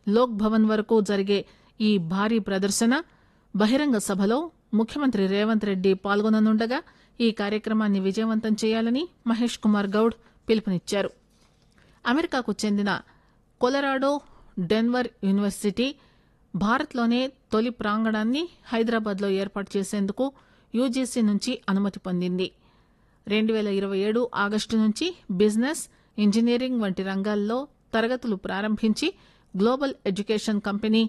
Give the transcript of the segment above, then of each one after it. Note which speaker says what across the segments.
Speaker 1: లోక్ భవన్ వరకు జరిగే ఈ భారీ ప్రదర్శన బహిరంగ సభలో ముఖ్యమంత్రి రేవంత్ రెడ్డి పాల్గొననుండగా ఈ కార్యక్రమాన్ని విజయవంతం చేయాలని మహేష్ కుమార్ గౌడ్ పిలుపునిచ్చారు అమెరికాకు చెందిన కొలరాడో డెన్వర్ యూనివర్సిటీ భారత్లోనే తొలి ప్రాంగణాన్ని హైదరాబాద్లో ఏర్పాటు చేసేందుకు యూజీసీ నుంచి అనుమతి పొందింది రెండు పేల ఇరవై ఏడు ఆగస్టు నుంచి బిజినెస్ ఇంజనీరింగ్ వంటి రంగాల్లో తరగతులు ప్రారంభించి గ్లోబల్ ఎడ్యుకేషన్ కంపెనీ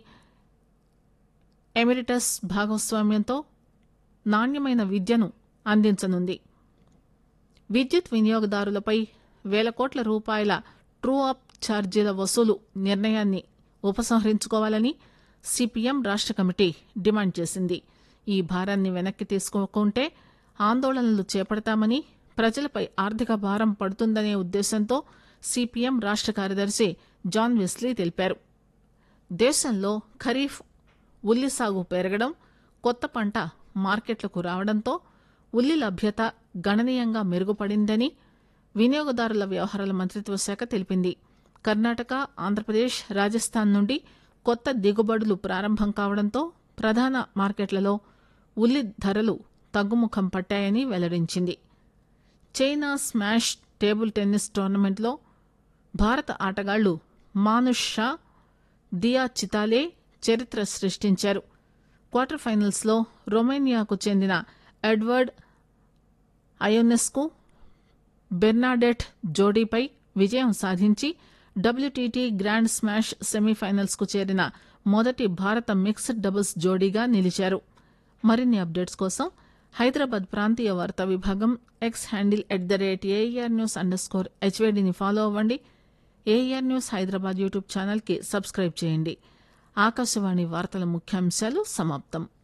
Speaker 1: ఎమిరిటస్ భాగస్వామ్యంతో నాణ్యమైన విద్యను అందించనుంది విద్యుత్ వినియోగదారులపై వేల కోట్ల రూపాయల ట్రూ అప్ ఛార్జీల వసూలు నిర్ణయాన్ని ఉపసంహరించుకోవాలని సిపిఎం రాష్ట కమిటీ డిమాండ్ చేసింది ఈ భారాన్ని వెనక్కి తీసుకోకుంటే ఆందోళనలు చేపడతామని ప్రజలపై ఆర్థిక భారం పడుతుందనే ఉద్దేశంతో సిపిఎం రాష్ట కార్యదర్శి జాన్ వెస్లీ తెలిపారు దేశంలో ఖరీఫ్ ఉల్లి సాగు పెరగడం కొత్త పంట మార్కెట్లకు రావడంతో ఉల్లి లభ్యత గణనీయంగా మెరుగుపడిందని వినియోగదారుల వ్యవహారాల మంత్రిత్వ శాఖ తెలిపింది కర్ణాటక ఆంధ్రప్రదేశ్ రాజస్థాన్ నుండి కొత్త దిగుబడులు ప్రారంభం కావడంతో ప్రధాన మార్కెట్లలో ఉల్లి ధరలు తగ్గుముఖం పట్టాయని వెల్లడించింది చైనా స్మాష్ టేబుల్ టెన్నిస్ టోర్నమెంట్లో భారత ఆటగాళ్లు మానుష్ షా దియా చితాలే చరిత్ర సృష్టించారు క్వార్టర్ ఫైనల్స్లో రొమేనియాకు చెందిన ఎడ్వర్డ్ అయోనెస్కు బెర్నాడెట్ జోడీపై విజయం సాధించి డబ్ల్యూటీటీ గ్రాండ్ స్మాష్ సెమీఫైనల్స్ కు చేరిన మొదటి భారత మిక్స్డ్ డబుల్స్ జోడీగా నిలిచారు మరిన్ని అప్డేట్స్ కోసం హైదరాబాద్ ప్రాంతీయ వార్తా విభాగం X handle at the rate AR news underscore స్కోర్ హెచ్వేడిని ఫాలో అవ్వండి ఏఆర్ న్యూస్ హైదరాబాద్ యూట్యూబ్ ఛానల్కి సబ్స్క్రైబ్ చేయండి ఆకాశవాణి వార్తల ముఖ్యాంశాలు సమాప్తం